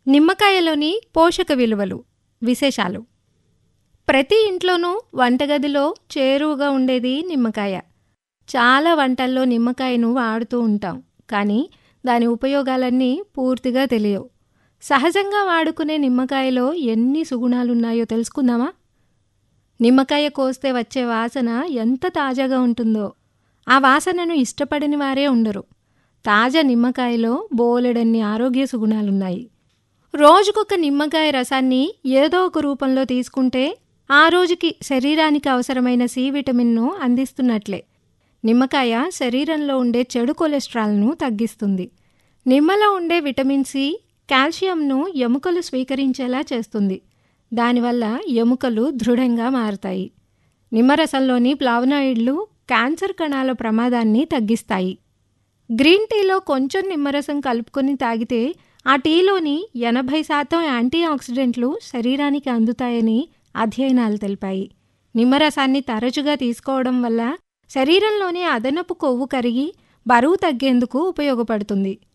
నిమ్మకాయలోని పోషక విలువలు విశేషాలు ప్రతి ఇంట్లోనూ వంటగదిలో చేరువుగా ఉండేది నిమ్మకాయ చాలా వంటల్లో నిమ్మకాయను వాడుతూ ఉంటాం కానీ దాని ఉపయోగాలన్నీ పూర్తిగా తెలియవు సహజంగా వాడుకునే నిమ్మకాయలో ఎన్ని సుగుణాలున్నాయో తెలుసుకుందామా నిమ్మకాయ కోస్తే వచ్చే వాసన ఎంత తాజాగా ఉంటుందో ఆ వాసనను ఇష్టపడని వారే ఉండరు తాజా నిమ్మకాయలో బోలెడన్ని ఆరోగ్య సుగుణాలున్నాయి రోజుకొక నిమ్మకాయ రసాన్ని ఏదో ఒక రూపంలో తీసుకుంటే ఆ రోజుకి శరీరానికి అవసరమైన సి విటమిన్ను అందిస్తున్నట్లే నిమ్మకాయ శరీరంలో ఉండే చెడు కొలెస్ట్రాల్ను తగ్గిస్తుంది నిమ్మలో ఉండే విటమిన్ సి కాల్షియంను ఎముకలు స్వీకరించేలా చేస్తుంది దానివల్ల ఎముకలు దృఢంగా మారతాయి నిమ్మరసంలోని ప్లావనాయిడ్లు క్యాన్సర్ కణాల ప్రమాదాన్ని తగ్గిస్తాయి గ్రీన్ టీలో కొంచెం నిమ్మరసం కలుపుకొని తాగితే ఆ టీలోని ఎనభై శాతం యాంటీ ఆక్సిడెంట్లు శరీరానికి అందుతాయని అధ్యయనాలు తెలిపాయి నిమ్మరసాన్ని తరచుగా తీసుకోవడం వల్ల శరీరంలోని అదనపు కొవ్వు కరిగి బరువు తగ్గేందుకు ఉపయోగపడుతుంది